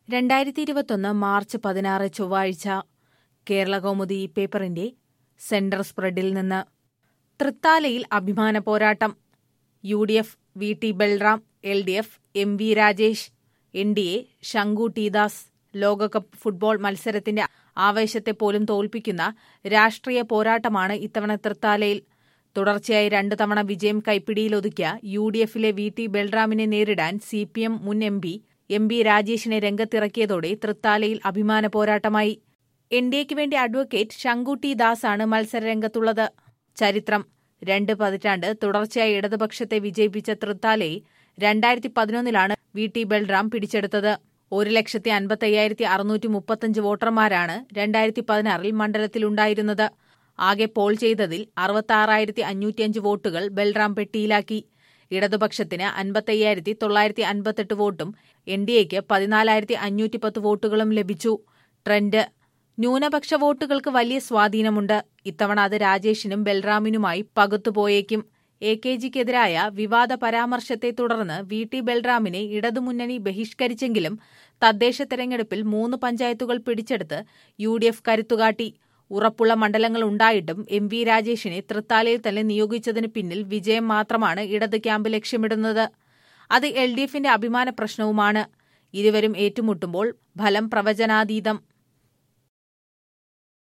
രണ്ടായിരത്തി ഇരുപത്തൊന്ന് മാർച്ച് പതിനാറ് ചൊവ്വാഴ്ച കേരള കൗമുദി പേപ്പറിന്റെ സെന്റർ സ്പ്രെഡിൽ നിന്ന് തൃത്താലയിൽ അഭിമാന പോരാട്ടം U D F V T Balram L D F M V Rajesh N D A Shanku T Das ലോകകപ്പ് ഫുട്ബോൾ മത്സരത്തിന്റെ ആവേശത്തെ പോലും തോൽപ്പിക്കുന്ന രാഷ്ട്രീയ പോരാട്ടമാണ് ഇത്തവണ തൃത്താലയിൽ തുടർച്ചയായി രണ്ടു തവണ വിജയം കൈപ്പിടിയിലൊതുക്കിയ യു ഡി എഫിലെ വി ടി ബൽറാമിനെ നേരിടാൻ സി പി എം മുൻ എം പി എം ബി രാജേഷിനെ രംഗത്തിറക്കിയതോടെ തൃത്താലയിൽ അഭിമാന പോരാട്ടമായി എൻ ഡി എക്ക് വേണ്ടി അഡ്വക്കേറ്റ് ശങ്കുട്ടി ദാസാണ് മത്സരരംഗത്തുള്ളത് ചരിത്രം രണ്ട് പതിറ്റാണ്ട് തുടർച്ചയായി ഇടതുപക്ഷത്തെ വിജയിപ്പിച്ച തൃത്താലയെ രണ്ടായിരത്തി പതിനൊന്നിലാണ് വി ടി ബൽറാം പിടിച്ചെടുത്തത് ഒരു ലക്ഷത്തി അൻപത്തയ്യായിരത്തി അറുന്നൂറ്റി മുപ്പത്തഞ്ച് വോട്ടർമാരാണ് രണ്ടായിരത്തി പതിനാറിൽ മണ്ഡലത്തിലുണ്ടായിരുന്നത് ആകെ പോൾ ചെയ്തതിൽ അറുപത്തി അഞ്ഞൂറ്റിയഞ്ച് വോട്ടുകൾ ബൽറാം പെട്ടിയിലാക്കി ഇടതുപക്ഷത്തിന് അൻപത്തയ്യായിരത്തി തൊള്ളായിരത്തി അൻപത്തെട്ട് വോട്ടും എൻ ഡി എക്ക് പതിനാലായിരത്തി അഞ്ഞൂറ്റി പത്ത് വോട്ടുകളും ലഭിച്ചു ട്രെൻഡ് ന്യൂനപക്ഷ വോട്ടുകൾക്ക് വലിയ സ്വാധീനമുണ്ട് ഇത്തവണ അത് രാജേഷിനും ബൽറാമിനുമായി പകുത്തുപോയേക്കും എ കെ ജിക്കെതിരായ വിവാദ പരാമർശത്തെ തുടർന്ന് വി ടി ബൽറാമിനെ ഇടതുമുന്നണി ബഹിഷ്കരിച്ചെങ്കിലും തദ്ദേശ തെരഞ്ഞെടുപ്പിൽ മൂന്ന് പഞ്ചായത്തുകൾ പിടിച്ചെടുത്ത് യു ഡി എഫ് കരുത്തുകാട്ടി ഉറപ്പുള്ള മണ്ഡലങ്ങൾ ഉണ്ടായിട്ടും എം വി രാജേഷിനെ തൃത്താലയിൽ തന്നെ നിയോഗിച്ചതിന് പിന്നിൽ വിജയം മാത്രമാണ് ഇടത് ക്യാമ്പ് ലക്ഷ്യമിടുന്നത് അത് എൽ ഡി എഫിന്റെ അഭിമാന പ്രശ്നവുമാണ് ഇരുവരും ഏറ്റുമുട്ടുമ്പോൾ ഫലം പ്രവചനാതീതം